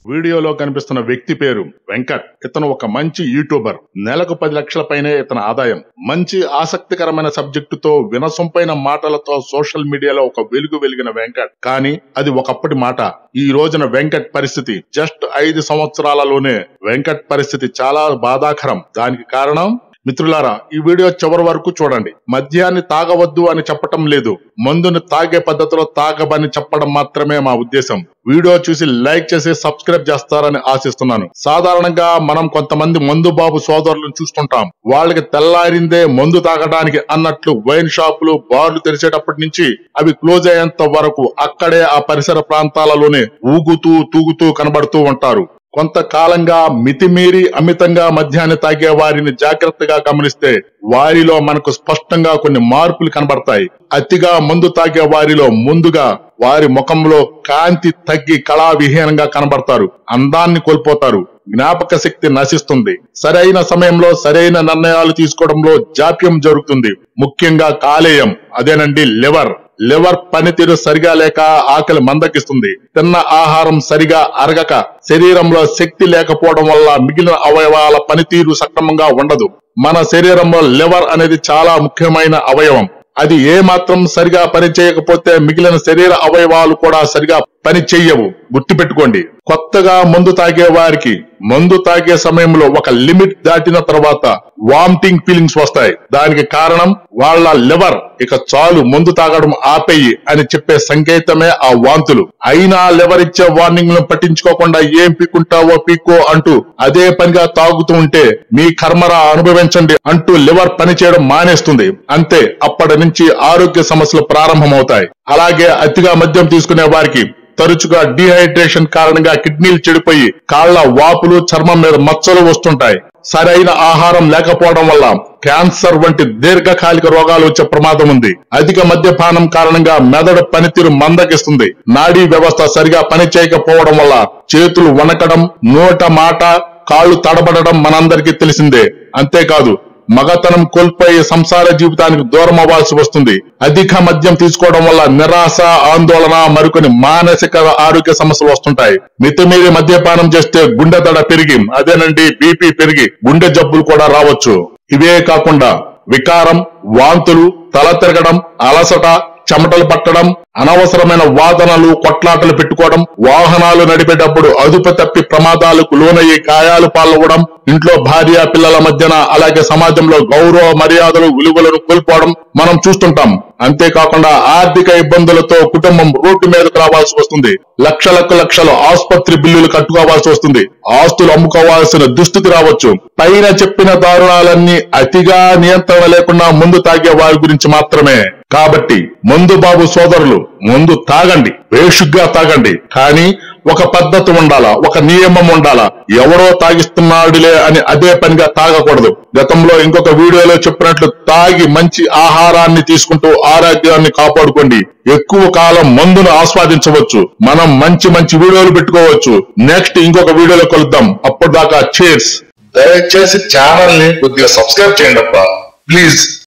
వీడియోలో కనిపిస్తున్న వ్యక్తి పేరు వెంకట్ ఇతను ఒక మంచి యూట్యూబర్ నెలకు పది లక్షల పైనే ఇతని ఆదాయం మంచి ఆసక్తికరమైన సబ్జెక్టుతో వినసొంపైన మాటలతో సోషల్ మీడియాలో ఒక వెలుగు వెలిగిన వెంకట్ కానీ అది ఒకప్పటి మాట ఈ రోజున వెంకట్ పరిస్థితి జస్ట్ ఐదు సంవత్సరాలలోనే వెంకట్ పరిస్థితి చాలా బాధాకరం దానికి కారణం మిత్రులారా ఈ వీడియో చివరి వరకు చూడండి మద్యాన్ని తాగవద్దు అని చెప్పటం లేదు మందుని తాగే పద్ధతిలో తాగబని చెప్పడం మాత్రమే మా ఉద్దేశం వీడియో చూసి లైక్ చేసి సబ్స్క్రైబ్ చేస్తారని ఆశిస్తున్నాను సాధారణంగా మనం కొంతమంది మందు బాబు సోదరులను చూస్తుంటాం వాళ్ళకి తెల్లారిందే మందు తాగడానికి అన్నట్లు వైన్ షాపులు బార్లు తెరిచేటప్పటి నుంచి అవి క్లోజ్ అయ్యేంత వరకు అక్కడే ఆ పరిసర ప్రాంతాలలోనే ఊగుతూ తూగుతూ కనబడుతూ ఉంటారు కొంతకాలంగా మితిమీరి అమితంగా మద్యాన్ని తాగే వారిని జాగ్రత్తగా గమనిస్తే వారిలో మనకు స్పష్టంగా కొన్ని మార్పులు కనబడతాయి అతిగా మందు తాగే వారిలో ముందుగా వారి ముఖంలో కాంతి తగ్గి కళా విహీనంగా కనబడతారు అందాన్ని కోల్పోతారు జ్ఞాపక శక్తి నశిస్తుంది సరైన సమయంలో సరైన నిర్ణయాలు తీసుకోవడంలో జాప్యం జరుగుతుంది ముఖ్యంగా కాలేయం అదేనండి లివర్ లివర్ పనితీరు సరిగా లేక ఆకలి మందకిస్తుంది తిన్న ఆహారం సరిగా అరగక శరీరంలో శక్తి లేకపోవడం వల్ల మిగిలిన అవయవాల పనితీరు సక్రమంగా ఉండదు మన శరీరంలో లివర్ అనేది చాలా ముఖ్యమైన అవయవం అది ఏ మాత్రం సరిగా పని చేయకపోతే మిగిలిన శరీర అవయవాలు కూడా సరిగా పని చెయ్యవు గుర్తుపెట్టుకోండి కొత్తగా మందు తాగే వారికి మందు తాగే సమయంలో ఒక లిమిట్ దాటిన తర్వాత వామిటింగ్ ఫీలింగ్స్ వస్తాయి దానికి కారణం వాళ్ళ లివర్ ఇక చాలు మందు తాగడం ఆపేయి అని చెప్పే సంకేతమే ఆ వాంతులు అయినా లివర్ ఇచ్చే వార్నింగ్ ను పట్టించుకోకుండా ఏం పీక్కుంటావో పీక్కో అంటూ అదే పనిగా తాగుతూ ఉంటే మీ కర్మరా అనుభవించండి అంటూ లివర్ పని చేయడం మానేస్తుంది అంతే అప్పటి నుంచి ఆరోగ్య సమస్యలు ప్రారంభమవుతాయి అలాగే అతిగా మద్యం తీసుకునే వారికి తరచుగా డీహైడ్రేషన్ కారణంగా కిడ్నీలు చెడిపోయి కాళ్ల వాపులు చర్మం మీద మచ్చలు వస్తుంటాయి సరైన ఆహారం లేకపోవడం వల్ల క్యాన్సర్ వంటి దీర్ఘకాలిక రోగాలు వచ్చే ప్రమాదం ఉంది అధిక మద్యపానం కారణంగా మెదడు పనితీరు మందగిస్తుంది నాడీ వ్యవస్థ సరిగా పని చేయకపోవడం వల్ల చేతులు వణకడం నోట మాట కాళ్ళు తడబడడం మనందరికీ తెలిసిందే అంతేకాదు మగతనం కోల్పోయి సంసార జీవితానికి దూరం అవ్వాల్సి వస్తుంది అధిక మద్యం తీసుకోవడం వల్ల నిరాశ ఆందోళన మరికొన్ని మానసిక ఆరోగ్య సమస్యలు వస్తుంటాయి మితిమీరి మద్యపానం చేస్తే గుండె దడ పెరిగి అదేనండి బీపీ పెరిగి గుండె జబ్బులు కూడా రావచ్చు ఇవే కాకుండా వికారం వాంతులు తల తిరగడం అలసట చెమటలు పట్టడం అనవసరమైన వాదనలు కొట్లాటలు పెట్టుకోవడం వాహనాలు నడిపేటప్పుడు అదుపు తప్పి ప్రమాదాలకు లోనయ్యి గాయాలు పాల్గొవడం ఇంట్లో భార్య పిల్లల మధ్యన అలాగే సమాజంలో గౌరవ మర్యాదలు విలువలను కోల్పోవడం మనం చూస్తుంటాం అంతేకాకుండా ఆర్థిక ఇబ్బందులతో కుటుంబం రోడ్డు మీదకు రావాల్సి వస్తుంది లక్షలకు లక్షలు ఆసుపత్రి బిల్లులు కట్టుకోవాల్సి వస్తుంది ఆస్తులు అమ్ముకోవాల్సిన దుస్థితి రావచ్చు పైన చెప్పిన దారుణాలన్నీ అతిగా నియంత్రణ లేకుండా ముందు తాగే వారి గురించి మాత్రమే కాబట్టి మందు బాబు సోదరులు ముందు తాగండి వేషుగ్గా తాగండి కానీ ఒక పద్ధతి ఉండాలా ఒక నియమం ఉండాలా ఎవరో తాగిస్తున్నాడులే అని అదే పనిగా తాగకూడదు గతంలో ఇంకొక వీడియోలో చెప్పినట్లు తాగి మంచి ఆహారాన్ని తీసుకుంటూ ఆరోగ్యాన్ని కాపాడుకోండి ఎక్కువ కాలం మందును ఆస్వాదించవచ్చు మనం మంచి మంచి వీడియోలు పెట్టుకోవచ్చు నెక్స్ట్ ఇంకొక వీడియోలో కలుద్దాం అప్పటిదాకా చేర్స్ దయచేసి ఛానల్ ని కొద్దిగా సబ్స్క్రైబ్ చేయండి అబ్బా ప్లీజ్